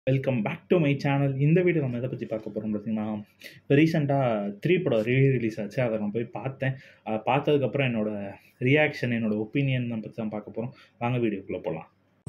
welcome back to my channel இந்த video நம்ம எதை பற்றி பார்க்க போகிறோம் பார்த்தீங்கன்னா இப்போ ரீசெண்டாக த்ரீ படம் ரீ ரிலீஸ் ஆச்சு அதை நான் போய் பார்த்தேன் அதை பார்த்ததுக்கப்புறம் என்னோட ரியாக்ஷன் என்னோட ஒப்பீனியன் பற்றி தான் பார்க்க போகிறோம் வாங்க வீடியோக்குள்ளே போகலாம்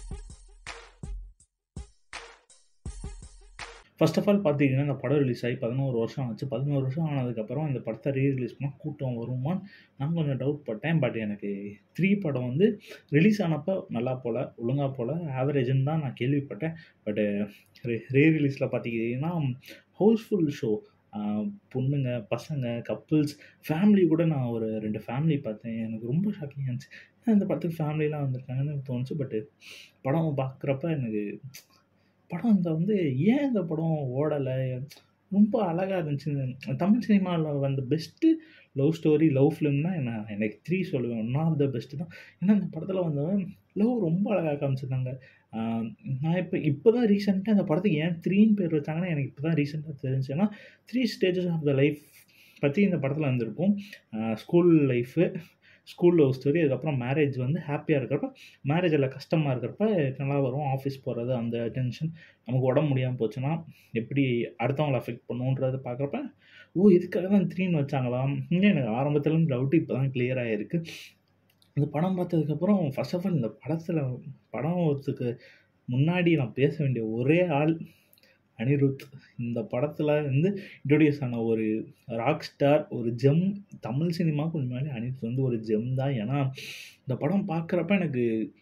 ஃபர்ஸ்ட் ஆஃப் ஆல் பார்த்தீங்கன்னா இந்த படம் ரிலீஸ் ஆகி பதினோரு வருஷம் ஆச்சு பதினோரு வருஷம் ஆனதுக்கப்புறம் இந்த படத்தை ரீ ரிலீஸ் பண்ணால் கூட்டம் வருமான்னு நான் கொஞ்சம் டவுட் பட்டேன் பட் எனக்கு த்ரீ படம் வந்து ரிலீஸ் ஆனப்போ நல்லா போல் ஒழுங்காக போல் ஆவரேஜ்னு தான் நான் கேள்விப்பட்டேன் பட்டு ரீ ரிலீஸில் பார்த்தீங்கன்னா ஹவுஸ்ஃபுல் ஷோ பொண்ணுங்க பசங்க கப்புள்ஸ் ஃபேமிலி கூட நான் ஒரு ரெண்டு ஃபேமிலி பார்த்தேன் எனக்கு ரொம்ப ஷாக்கிங்காக இருந்துச்சு இந்த படத்துக்கு ஃபேமிலிலாம் வந்திருக்காங்கன்னு எனக்கு தோணுச்சு பட்டு படம் பார்க்குறப்ப எனக்கு படம் இந்த வந்து ஏன் இந்த படம் ஓடலை ரொம்ப அழகாக இருந்துச்சு தமிழ் சினிமாவில் வந்த பெஸ்ட்டு லவ் ஸ்டோரி லவ் ஃபிலிம்னா என்ன எனக்கு த்ரீ சொல்லுவேன் ஒன் ஆஃப் த பெஸ்ட்டு தான் ஏன்னா இந்த படத்தில் வந்தவன் லவ் ரொம்ப அழகாக காமிச்சிருந்தாங்க நான் இப்போ இப்போ தான் ரீசெண்டாக இந்த படத்துக்கு ஏன் த்ரீன்னு பேர் வச்சாங்கன்னா எனக்கு இப்போ தான் ரீசெண்டாக தெரிஞ்சு ஏன்னா three stages of the life பற்றி இந்த படத்தில் வந்திருக்கும் school life school love story அதுக்கப்புறம் மேரேஜ் வந்து ஹாப்பியாக இருக்கிறப்ப மேரேஜில் கஷ்டமாக இருக்கிறப்ப நல்லா வரும் ஆஃபீஸ் போகிறது அந்த டென்ஷன் நமக்கு உடம்பு முடியாமல் போச்சுன்னா எப்படி அடுத்தவங்களை அஃபெக்ட் பண்ணுன்றதை பார்க்குறப்ப ஓ இதுக்காக தான் த்ரீன்னு வச்சாங்களா இன்னும் எனக்கு ஆரம்பத்துலேருந்து டவுட்டு இப்போ தான் கிளியர் ஆகிருக்கு இந்த படம் பார்த்ததுக்கப்புறம் ஃபர்ஸ்ட் ஆஃப் ஆல் இந்த படத்தில் படம் ஒருத்துக்கு முன்னாடி நான் பேச வேண்டிய ஒரே ஆள் அனிருத் இந்த படத்தில் வந்து இன்ட்ரொடியூஸ் ஆன ஒரு ராக் ஸ்டார் ஒரு ஜெம் தமிழ் சினிமாவுக்கு உண்மையிலே அனிருத் வந்து ஒரு ஜெம் தான் ஏன்னா இந்த படம் பார்க்குறப்ப எனக்கு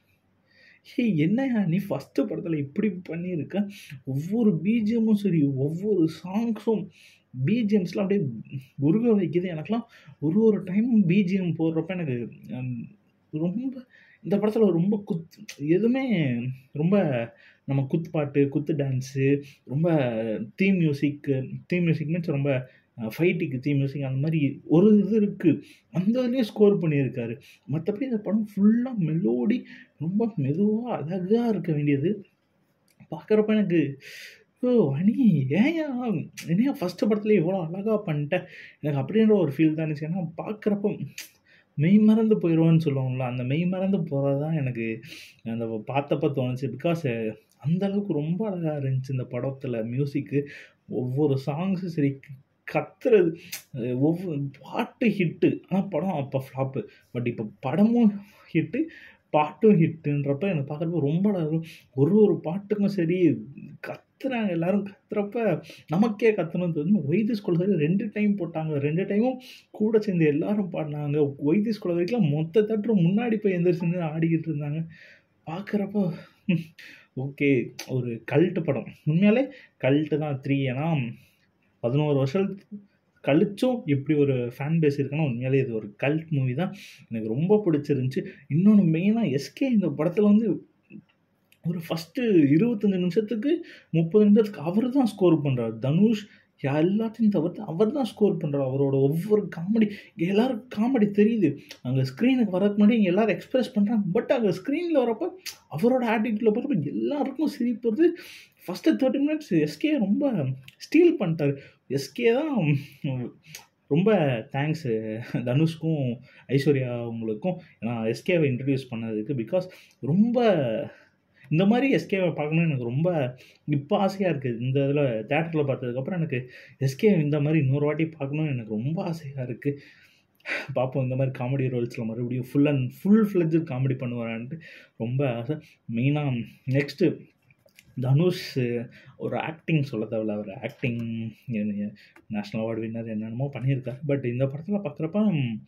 ஹே என்னையா நீ ஃபஸ்ட்டு படத்தில் இப்படி பண்ணியிருக்க ஒவ்வொரு பீஜியமும் சரி ஒவ்வொரு சாங்ஸும் பிஜிஎம்ஸ்லாம் அப்படியே உருக வைக்குது எனக்குலாம் ஒரு ஒரு டைமும் பிஜிஎம் போடுறப்ப எனக்கு ரொம்ப இந்த படத்தில் ரொம்ப குத் எதுவுமே ரொம்ப நம்ம குத்து பாட்டு குத்து டான்ஸு ரொம்ப theme music theme music means ரொம்ப ஃபைட்டுக்கு தீம் மியூசிக் அந்த மாதிரி ஒரு இது இருக்குது அந்த இதுலேயும் ஸ்கோர் பண்ணியிருக்காரு மற்றபடி இந்த படம் ஃபுல்லாக மெலோடி ரொம்ப மெதுவாக அழகாக இருக்க வேண்டியது பார்க்குறப்ப எனக்கு ஓ அனி ஏயா என்னையா ஃபஸ்ட்டு படத்துல இவ்வளோ அழகாக பண்ணிட்டேன் எனக்கு அப்படின்ற ஒரு ஃபீல் தான் இருந்துச்சு ஏன்னா பார்க்குறப்ப மெய் மறந்து போயிடுவோன்னு சொல்லுவோம்ல அந்த மெய் மறந்து போகிறது தான் எனக்கு அந்த பார்த்தப்ப தோணுச்சு பிகாஸ் அந்த அளவுக்கு ரொம்ப அழகாக இருந்துச்சு இந்த படத்தில் மியூசிக்கு ஒவ்வொரு சாங்ஸும் சரி கத்துறது ஒவ்வொரு பாட்டு ஹிட்டு ஆனால் படம் அப்போ ஃப்ளாப்பு பட் இப்போ படமும் ஹிட்டு பாட்டும் ஹிட்டுன்றப்ப எனக்கு பார்க்குறப்ப ரொம்ப ஒரு ஒரு பாட்டுக்கும் சரி கத்துறாங்க எல்லாரும் கத்துறப்ப நமக்கே கத்தணும் தெரியும் ஒய்தி ஸ்கூல் சரி ரெண்டு டைம் போட்டாங்க ரெண்டு டைமும் கூட சேர்ந்து எல்லாரும் பாடினாங்க ஒய்தி ஸ்கூல் வரைக்கும் மொத்த தட்டு முன்னாடி போய் எந்திரிச்சு ஆடிக்கிட்டு இருந்தாங்க பார்க்குறப்போ ஓகே ஒரு கல்ட்டு படம் உண்மையாலே கல்ட்டு தான் த்ரீ ஏன்னா பதினோரு வருஷம் கழிச்சும் இப்படி ஒரு ஃபேன் பேஸ் இருக்குன்னா உண்மையாலே இது ஒரு கல்ட் மூவி தான் எனக்கு ரொம்ப பிடிச்சிருந்துச்சி இன்னொன்று மெயினாக எஸ்கே இந்த படத்தில் வந்து ஒரு ஃபஸ்ட்டு இருபத்தஞ்சி நிமிஷத்துக்கு முப்பது நிமிஷத்துக்கு அவர் தான் ஸ்கோர் பண்ணுறார் தனுஷ் எல்லாத்தையும் தவிர்த்து அவர் தான் ஸ்கோர் பண்ணுறார் அவரோட ஒவ்வொரு காமெடி இங்கே எல்லோரும் காமெடி தெரியுது அங்கே ஸ்க்ரீனுக்கு வரதுக்கு முன்னாடி இங்கே எல்லோரும் எக்ஸ்பிரஸ் பண்ணுறாங்க பட் அங்கே ஸ்க்ரீனில் வரப்போ அவரோட ஆட்டிடியூடில் போகிறப்ப எல்லாருக்கும் சிரிப்பது ஃபஸ்ட்டு தேர்ட்டி மினிட்ஸ் எஸ்கே ரொம்ப ஸ்டீல் பண்ணிட்டார் எஸ்கே தான் ரொம்ப தேங்க்ஸு தனுஷ்க்கும் ஐஸ்வர்யா அவங்களுக்கும் ஏன்னா எஸ்கேவை இன்ட்ரடியூஸ் பண்ணதுக்கு பிகாஸ் ரொம்ப இந்த மாதிரி எஸ்கேவை பார்க்கணும்னு எனக்கு ரொம்ப இப்போ ஆசையாக இருக்குது இந்த இதில் தேட்டரில் பார்த்ததுக்கப்புறம் எனக்கு எஸ்கே இந்த மாதிரி இன்னொரு வாட்டி பார்க்கணுன்னு எனக்கு ரொம்ப ஆசையாக இருக்குது பார்ப்போம் இந்த மாதிரி காமெடி ரோல்ஸில் மறுபடியும் full and full fledge comedy பண்ணுவாரான்ட்டு ரொம்ப ஆசை மெயினாக நெக்ஸ்ட்டு தனுஷ் ஒரு ஆக்டிங் சொல்ல தேவையில்ல அவர் ஆக்டிங் நேஷ்னல் அவார்டு வின்னர் என்னென்னமோ பண்ணியிருக்காரு பட் இந்த படத்தில் பார்க்குறப்ப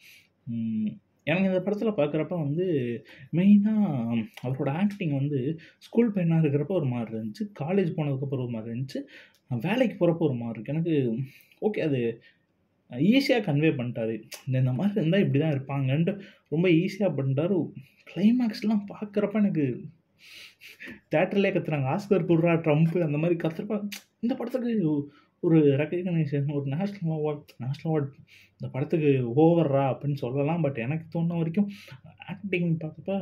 எனக்கு இந்த படத்தில் பார்க்குறப்ப வந்து மெயினாக அவரோட ஆக்டிங் வந்து ஸ்கூல் பையனாக இருக்கிறப்ப ஒரு மாதிரி இருந்துச்சு காலேஜ் போனதுக்கப்புறம் ஒரு மாதிரி இருந்துச்சு வேலைக்கு போகிறப்ப ஒரு மாதிரி இருக்குது எனக்கு ஓகே அது ஈஸியாக கன்வே பண்ணிட்டாரு இந்த மாதிரி இருந்தால் இப்படி தான் இருப்பாங்கன்ட்டு ரொம்ப ஈஸியாக பண்ணிட்டாரு கிளைமேக்ஸ்லாம் பார்க்குறப்ப எனக்கு தேட்டர்லேயே கத்துறாங்க ஆஸ்கர் குர்ரா ட்ரம்ப்பு அந்த மாதிரி கத்துறப்ப இந்த படத்துக்கு ஒரு ரெக்கக்னைசேஷன் ஒரு நேஷ்னல் அவார்ட் நேஷ்னல் அவார்ட் இந்த படத்துக்கு ஓவர்ரா அப்படின்னு சொல்லலாம் பட் எனக்கு தோணுன வரைக்கும் ஆக்டிங் பார்க்கப்ப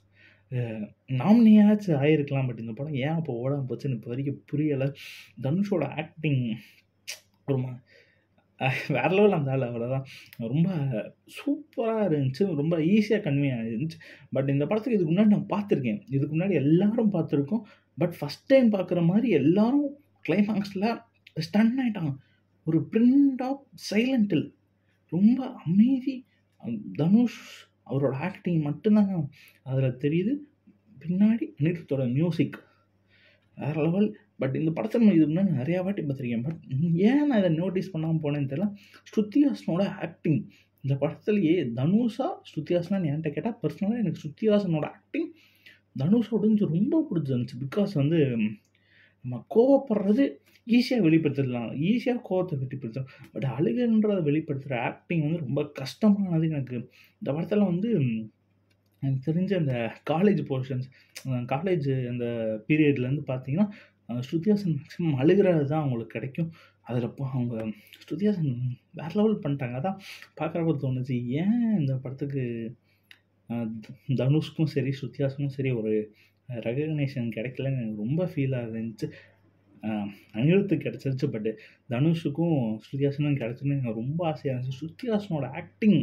நாமினியாச்சும் ஆயிருக்கலாம் பட் இந்த படம் ஏன் அப்போ ஓடாமல் போச்சுன்னு இப்போ வரைக்கும் புரியலை தனுஷோட ஆக்டிங் ஒரு வேற லெவல் அந்த ஆள் அவ்வளோதான் ரொம்ப சூப்பராக இருந்துச்சு ரொம்ப ஈஸியாக கன்வே ஆயிருந்துச்சு பட் இந்த படத்துக்கு இதுக்கு முன்னாடி நான் பார்த்துருக்கேன் இதுக்கு முன்னாடி எல்லாரும் பார்த்துருக்கோம் பட் ஃபஸ்ட் டைம் பார்க்குற மாதிரி எல்லாரும் கிளைமாக்ஸில் ஸ்டன் ஆயிட்டாங்க ஒரு பிரிண்ட் ஆஃப் சைலண்டில் ரொம்ப அமைதி தனுஷ் அவரோட ஆக்டிங் மட்டும்தாங்க அதில் தெரியுது பின்னாடி அனிருத்தோட மியூசிக் வேறு லெவல் பட் இந்த படத்தை நான் இது முன்னாடி நிறையா வாட்டி பார்த்துருக்கேன் பட் ஏன் நான் இதை நோட்டீஸ் பண்ணாமல் போனேன்னு தெரியல ஸ்ருத்திஹாசனோட ஆக்டிங் இந்த படத்துலையே தனுஷா ஸ்ருத்திஹாசனான்னு என்கிட்ட கேட்டால் பர்சனலாக எனக்கு ஸ்ருத்திஹாசனோட ஆக்டிங் தனுஷோட வந்து ரொம்ப பிடிச்சிருந்துச்சு பிகாஸ் வந்து நம்ம கோவப்படுறது ஈஸியாக வெளிப்படுத்திடலாம் ஈஸியாக கோவத்தை வெளிப்படுத்தலாம் பட் அழுகுன்றதை வெளிப்படுத்துகிற ஆக்டிங் வந்து ரொம்ப கஷ்டமானது எனக்கு இந்த படத்தில் வந்து எனக்கு தெரிஞ்ச அந்த காலேஜ் போர்ஷன்ஸ் காலேஜ் அந்த பீரியட்லேருந்து பார்த்தீங்கன்னா ஸ்ருதிஹாசன் மேக்ஸிமம் அழுகிறது தான் அவங்களுக்கு கிடைக்கும் அதில் இப்போ அவங்க ஸ்ருதிஹாசன் வேறு லெவல் பண்ணிட்டாங்க அதான் பார்க்குறப்ப தோணுச்சு ஏன் இந்த படத்துக்கு அஹ், தனுஷ்க்கும் சரி ஸ்ருதிஹாசனும் சரி ஒரு ரெகக்னேஷன் கிடைக்கலன்னு எனக்கு ரொம்ப ஃபீலாக இருந்துச்சு அஹ், அனிருத்துக்கு கிடச்சிருச்சு பட் தனுஷுக்கும் ஸ்ருதிஹாசனும் கிடச்சுன்னு எனக்கு ரொம்ப ஆசையாக இருந்துச்சு ஸ்ருதிஹாசனோட ஆக்டிங்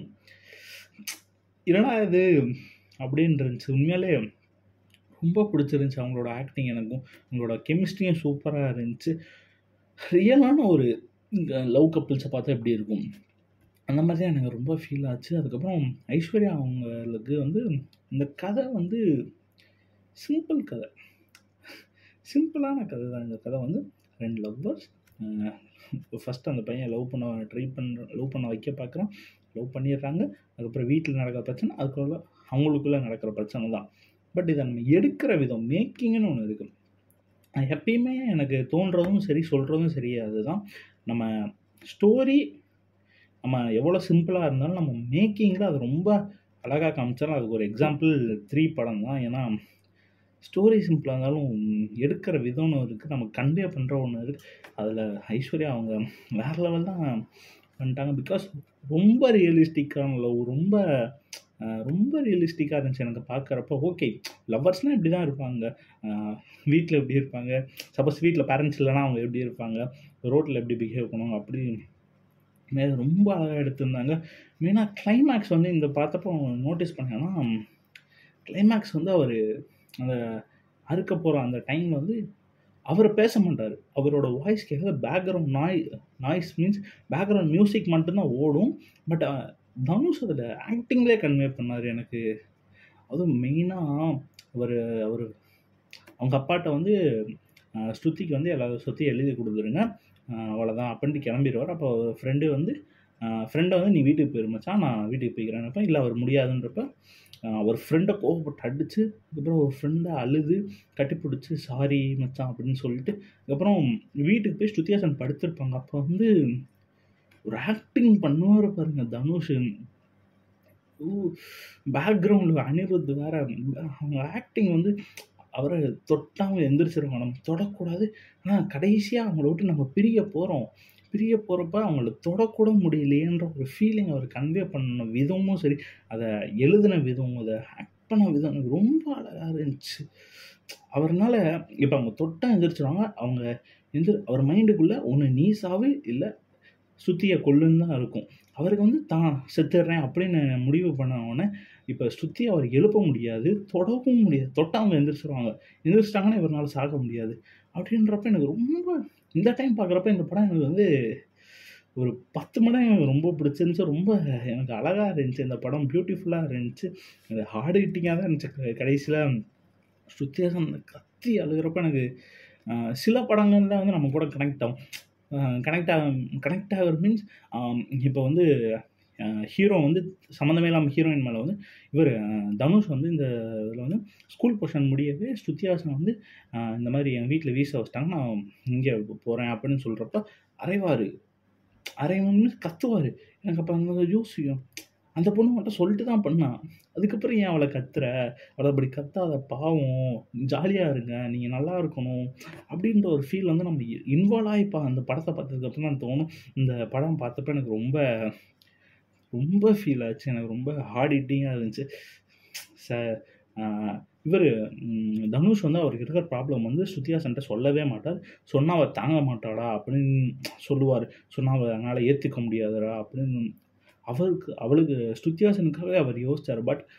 என்னடா இது அப்படின்னு இருந்துச்சு உண்மையிலே ரொம்ப பிடிச்சிருந்துச்சு அவங்களோட ஆக்டிங் எனக்கும் அவங்களோட கெமிஸ்ட்ரியும் சூப்பராக இருந்துச்சு ரியலான ஒரு லவ் கப்பிள்ஸை பார்த்தா எப்படி இருக்கும் அந்த மாதிரி தான் எனக்கு ரொம்ப ஃபீல் ஆச்சு அதுக்கப்புறம் ஐஸ்வர்யா அவங்களுக்கு வந்து இந்த கதை வந்து சிம்பிள் கதை சிம்பிளான கதை தான் இந்த கதை வந்து ரெண்டு லவ்வர்ஸ் ஃபஸ்ட்டு அந்த பையன் லவ் பண்ண ட்ரை பண்ண லவ் பண்ண வைக்க பார்க்குறான் லவ் பண்ணிடுறாங்க அதுக்கப்புறம் வீட்டில் நடக்கிற பிரச்சனை அதுக்குள்ள அவங்களுக்குள்ளே நடக்கிற பிரச்சனை தான் பட் இதை நம்ம எடுக்கிற விதம் மேக்கிங்னு ஒன்று இருக்குது அது எப்பயுமே எனக்கு தோன்றதும் சரி சொல்கிறதும் சரி அதுதான் நம்ம ஸ்டோரி நம்ம எவ்வளோ சிம்பிளாக இருந்தாலும் நம்ம மேக்கிங்கில் அது ரொம்ப அழகாக காமிச்சாலும் அதுக்கு ஒரு எக்ஸாம்பிள் த்ரீ படம் தான் ஏன்னா ஸ்டோரி சிம்பிளாக இருந்தாலும் எடுக்கிற விதம்னு இருக்குது நம்ம கன்வே பண்ணுற ஒன்று இருக்குது அதில் ஐஸ்வர்யா அவங்க வேறு லெவல் தான் பண்ணிட்டாங்க பிகாஸ் ரொம்ப ரியலிஸ்டிக்கான லவ் ரொம்ப அஹ், ரொம்ப ரியலிஸ்டிக்காக இருந்துச்சு எனக்கு பார்க்குறப்ப ஓகே லவ்வர்ஸ்னால் இப்படி தான் இருப்பாங்க வீட்டில் எப்படி இருப்பாங்க சப்போஸ் வீட்டில் பேரண்ட்ஸ் இல்லைனா அவங்க எப்படி இருப்பாங்க ரோட்டில் எப்படி பிஹேவ் பண்ணுவாங்க அப்படி மே ரொம்ப அழகாக எடுத்திருந்தாங்க மெயினாக கிளைமேக்ஸ் வந்து இந்த பார்த்தப்போ நோட்டீஸ் பண்ணேன்னா கிளைமேக்ஸ் வந்து அவர் அந்த அறுக்க போகிற அந்த டைம் வந்து அவர் பேச மாட்டார் அவரோட வாய்ஸ் கேட்குறது பேக்ரவுண்ட் நாய் நாய்ஸ் மீன்ஸ் பேக்ரவுண்ட் மியூசிக் மட்டும்தான் ஓடும் பட் தனுஷ் அதில் ஆக்டிங்லேயே கன்வே பண்ணார் எனக்கு அதுவும் மெயினாக அவர் அவர் அவங்க அப்பாட்ட வந்து அஹ், ஸ்ருதிக்கு வந்து எல்லா சொத்தையும் எழுதி கொடுத்துருங்க அஹ், அவ்வளோதான் அப்படின்ட்டு கிளம்பிடுவார் அப்போ ஃப்ரெண்டு வந்து ஃப்ரெண்டை வந்து நீ வீட்டுக்கு போயிரு மச்சான் நான் வீட்டுக்கு போய்க்கிறேன்னப்ப இல்லை அவர் முடியாதுன்றப்ப அஹ், அவர் ஃப்ரெண்டை கோவப்பட்டு அடித்து அதுக்கப்புறம் ஒரு ஃப்ரெண்டை அழுது கட்டி பிடிச்சி சாரி மச்சான் அப்படின்னு சொல்லிட்டு அதுக்கப்புறம் வீட்டுக்கு போய் ஸ்ருதிஹாசன் படுத்திருப்பாங்க அப்போ வந்து ஒரு ஆக்டிங் பண்ணுவார் பாருங்க தனுஷ் பேக்ரவுண்டில் அனிருத் வேற அவங்க ஆக்டிங் வந்து அவரை தொட்டாமல் எந்திரிச்சிருவாங்க நம்ம தொடக்கூடாது ஆனால் கடைசியாக அவங்கள விட்டு நம்ம பிரிய போகிறோம் பிரிய போகிறப்ப அவங்கள தொடக்கூட முடியலையேன்ற ஒரு ஃபீலிங் அவர் கன்வே பண்ண விதமும் சரி அதை எழுதின விதம் அதை ஆக்ட் பண்ண விதம் எனக்கு ரொம்ப அழகாக இருந்துச்சு அவர்னால இப்போ அவங்க தொட்டா எந்திரிச்சிருவாங்க அவங்க எந்திர அவர் மைண்டுக்குள்ளே ஒன்று நீ சாவு இல்லை சுத்தியை கொல்லுன்னு தான் இருக்கும் அவருக்கு வந்து தான் செத்துடுறேன் அப்படின்னு முடிவு பண்ண உடனே இப்போ சுற்றி அவர் எழுப்ப முடியாது தொடவும் முடியாது தொட்டா அவங்க எந்திரிச்சிருவாங்க எந்திரிச்சிட்டாங்கன்னா இவரால் சாக முடியாது அப்படின்றப்ப எனக்கு ரொம்ப இந்த டைம் பார்க்குறப்ப இந்த படம் எனக்கு வந்து ஒரு பத்து மடங்கு எனக்கு ரொம்ப பிடிச்சிருந்துச்சு ரொம்ப எனக்கு அழகாக இருந்துச்சு இந்த படம் பியூட்டிஃபுல்லாக இருந்துச்சு அது ஹார்ட் ஹிட்டிங்காக தான் இருந்துச்சு கடைசியில் ஸ்ருத்தியாசன் கத்தி அழுகிறப்ப எனக்கு ஆஹ், சில படங்கள்ல வந்து நம்ம கூட கனெக்ட் ஆகும் கனெக்ட் ஆக கனெக்ட் ஆகிற மீன்ஸ் இப்போ வந்து ஹீரோ வந்து சம்மந்தமே இல்லாமல் ஹீரோயின் மேலே வந்து இவர் தனுஷ் வந்து இந்த இதில் வந்து ஸ்கூல் போர்ஷன் முடியவே ஸ்ருத்தியாசன் வந்து ஆஹ், இந்த மாதிரி என் வீட்டில் வீச வச்சிட்டாங்க நான் இங்கே போகிறேன் அப்படின்னு சொல்கிறப்ப அரைவார் அரைவன்னு கத்துவார் எனக்கு அப்போ அந்த யோசிக்கும் அந்த பொண்ணு மட்டும் சொல்லிட்டு தான் பண்ணான் அதுக்கப்புறம் ஏன் அவளை கத்துற அவளை அப்படி கத்தாத பாவம் ஜாலியாக இருங்க நீங்கள் நல்லா இருக்கணும் அப்படின்ற ஒரு ஃபீல் வந்து நம்ம இன்வால்வ் ஆகிப்பா அந்த படத்தை பார்த்ததுக்கப்புறம் தான் தோணும் இந்த படம் பார்த்தப்ப எனக்கு ரொம்ப ரொம்ப ஃபீல் ஆச்சு எனக்கு ரொம்ப ஹார்ட் ஹிட்டிங்காக இருந்துச்சு ச இவர் தனுஷ் வந்து அவருக்கு இருக்கிற ப்ராப்ளம் வந்து ஸ்ருதிஹாசன்ட்ட சொல்லவே மாட்டார் சொன்னால் அவள் தாங்க மாட்டாடா அப்படின்னு சொல்லுவார் சொன்னால் அவள் அதனால் ஏற்றுக்க முடியாதுடா அப்படின்னு அவருக்கு அவளுக்கு ஸ்ருதிஹாசனுக்காகவே அவர் யோசிச்சார் பட்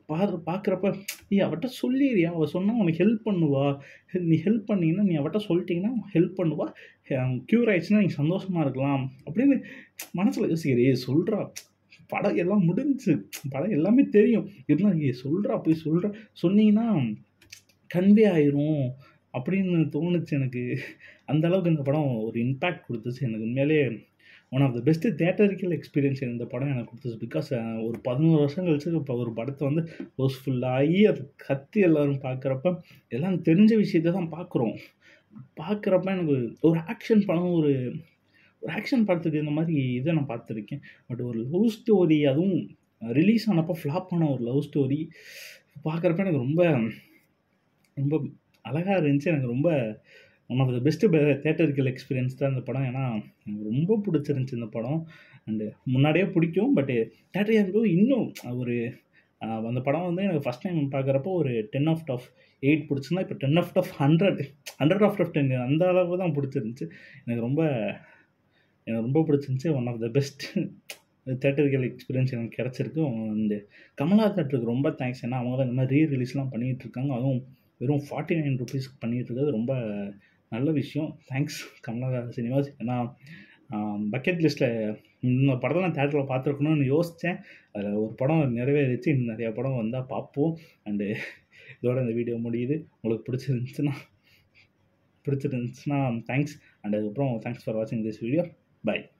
பாரு பார்க்குறப்ப நீ அவட்ட சொல்லிடுறியா அவள் சொன்னால் உனக்கு ஹெல்ப் பண்ணுவா நீ ஹெல்ப் பண்ணீங்கன்னா நீ அவட்ட சொல்லிட்டீங்கன்னா ஹெல்ப் பண்ணுவா க்யூர் ஆயிடுச்சுன்னா நீ சந்தோஷமாக இருக்கலாம் அப்படின்னு மனசில் யோசிக்கிறே சொல்கிறா படம் எல்லாம் முடிஞ்சு படம் எல்லாமே தெரியும் இருந்தாலும் ஏ சொல்கிறா போய் சொல்கிறா சொன்னீங்கன்னா கன்வே ஆயிரும் அப்படின்னு தோணுச்சு எனக்கு அந்த அளவுக்கு இந்த படம் ஒரு இம்பேக்ட் கொடுத்துச்சு எனக்கு உண்மையிலே one of the best theatrical experience இந்த படம் எனக்கு கொடுத்துச்சு பிகாஸ் ஒரு பதினோரு வருஷம் கழிச்சு இப்போ ஒரு படத்தை வந்து ஹவுஸ்ஃபுல்லாகி அது கத்தி எல்லோரும் பார்க்குறப்ப எல்லாம் தெரிஞ்ச விஷயத்தை தான் பார்க்குறோம் பார்க்குறப்ப எனக்கு ஒரு ஆக்ஷன் படம் ஒரு ஒரு ஆக்ஷன் படத்துக்கு இந்த மாதிரி இதை நான் பார்த்துருக்கேன் பட் ஒரு லவ் ஸ்டோரி அதுவும் ரிலீஸ் ஆனப்போ ஃப்ளாப் ஆன ஒரு லவ் ஸ்டோரி பார்க்குறப்ப எனக்கு ரொம்ப ரொம்ப அழகாக இருந்துச்சு எனக்கு ரொம்ப one of the best theatrical experience தான் இந்த படம் ஏன்னா எனக்கு ரொம்ப பிடிச்சிருந்துச்சி இந்த படம் அண்டு முன்னாடியே பிடிக்கும் பட்டு தேட்டர் வந்து இன்னும் ஒரு அந்த படம் வந்து எனக்கு ஃபஸ்ட் டைம் பார்க்குறப்போ ஒரு டென் ஆஃப் ஆஃப் எயிட் பிடிச்சிருந்தா இப்போ ten of of hundred hundred of of ten அந்த அளவுக்கு தான் பிடிச்சிருந்துச்சி எனக்கு ரொம்ப எனக்கு ரொம்ப பிடிச்சிருந்துச்சி one of the best theatrical experience எனக்கு கிடச்சிருக்கு அந்த கமலா தேட்டருக்கு ரொம்ப தேங்க்ஸ் ஏன்னா அவங்க தான் இந்த மாதிரி ரீ ரிலீஸ்லாம் பண்ணிகிட்டு இருக்காங்க அதுவும் வெறும் ஃபார்ட்டி நைன் ருபீஸ்க்கு பண்ணிகிட்டு இருக்கிறது ரொம்ப நல்ல விஷயம் தேங்க்ஸ் கமலா சினிமாஸ் ஏன்னா பக்கெட் லிஸ்ட்டில் இந்த படத்தை நான் தேட்டரில் பார்த்துருக்கணும்னு யோசித்தேன் அதில் ஒரு படம் நிறைவேறிச்சு இன்னும் நிறையா படம் வந்தால் பார்ப்போம் அண்டு இதோட இந்த வீடியோ முடியுது உங்களுக்கு பிடிச்சிருந்துச்சுன்னா பிடிச்சிருந்துச்சுன்னா தேங்க்ஸ் அண்ட் அதுக்கப்புறம் தேங்க்ஸ் ஃபார் வாட்சிங் திஸ் வீடியோ பை